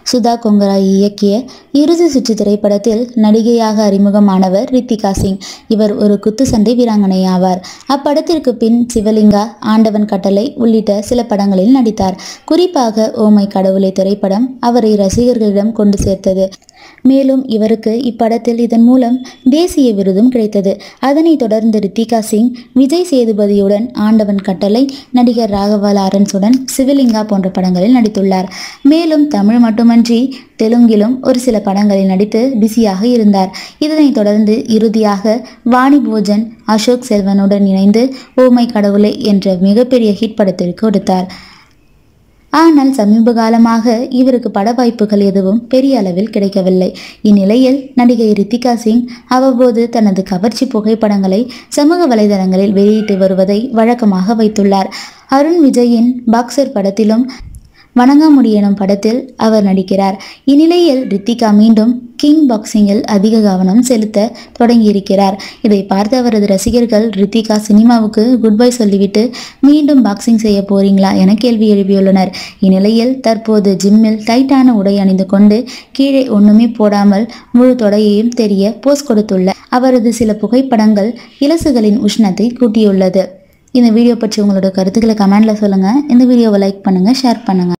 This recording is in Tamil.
சுதா கொங்கராய் இயக்கிய இறுதி சுற்று திரைப்படத்தில் நடிகையாக அறிமுகமானவர் ரித்திகா சிங் இவர் ஒரு குத்துச்சண்டை வீராங்கனை ஆவார் அப்படத்திற்கு பின் சிவலிங்கா ஆண்டவன் கட்டளை உள்ளிட்ட சில படங்களில் நடித்தார் குறிப்பாக ஓமை கடவுளை திரைப்படம் அவரை ரசிகர்களிடம் கொண்டு சேர்த்தது மேலும் இவருக்கு இப்படத்தில் இதன் மூலம் தேசிய விருதும் கிடைத்தது அதனைத் தொடர்ந்து ரித்திகா சிங் விஜய் சேதுபதியுடன் ஆண்டவன் கட்டளை நடிகர் ராகவா லாரன்ஸுடன் சிவலிங்கா போன்ற படங்களில் நடித்துள்ளார் மேலும் தமிழ் மட்டுமன்றி தெலுங்கிலும் ஒரு சில படங்களில் நடித்து பிஸியாக இருந்தார் இதனைத் தொடர்ந்து இறுதியாக வாணி போஜன் அசோக் செல்வனுடன் இணைந்து ஓமை கடவுளை என்ற மிகப்பெரிய ஹிட் படத்திற்கு கொடுத்தார் ஆனால் சமீப காலமாக இவருக்கு பட வாய்ப்புகள் எதுவும் பெரிய அளவில் கிடைக்கவில்லை இந்நிலையில் நடிகை ரித்திகா சிங் அவ்வப்போது தனது கவர்ச்சி புகைப்படங்களை சமூக வலைதளங்களில் வெளியிட்டு வருவதை வழக்கமாக வைத்துள்ளார் அருண் விஜயின் பாக்ஸர் படத்திலும் வணங்காமுடி எனும் படத்தில் அவர் நடிக்கிறார் இந்நிலையில் ரித்திகா மீண்டும் கிங் பாக்ஸிங்கில் அதிக கவனம் செலுத்த தொடங்கியிருக்கிறார் இதை பார்த்த அவரது ரசிகர்கள் ரித்திகா சினிமாவுக்கு குட் பை சொல்லிவிட்டு மீண்டும் பாக்ஸிங் செய்ய போறீங்களா என கேள்வி எழுப்பியுள்ளனர் இந்நிலையில் தற்போது ஜிம்மில் டைட்டான உடை அணிந்து கொண்டு கீழே ஒண்ணுமே போடாமல் முழு தொடையையும் தெரிய போஸ் கொடுத்துள்ள அவரது சில புகைப்படங்கள் இலசுகளின் உஷ்ணத்தை கூட்டியுள்ளது இந்த வீடியோ பற்றி உங்களோட கருத்துக்களை கமெண்ட்ல சொல்லுங்க இந்த வீடியோவை லைக் பண்ணுங்க ஷேர் பண்ணுங்க